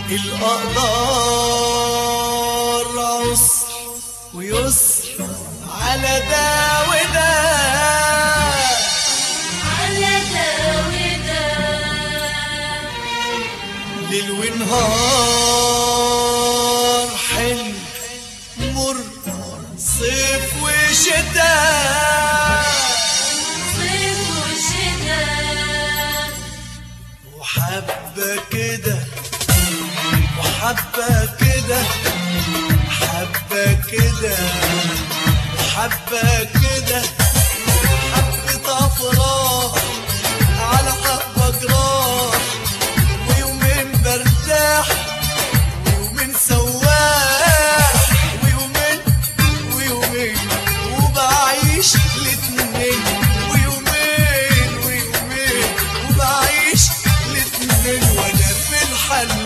الأقدار عسر ويسر على ده وده على ده وده ليل ونهار حلم مر صيف وشتاء صيف وشتاء وحبة كده وحبة كده حبة كده وحبة كده حبة أفراح على حبة جراح ويومين برتاح ويومين سواح ويومين ويومين وبعيش الاتنين ويومين ويومين وبعيش الاتنين وانا في الحل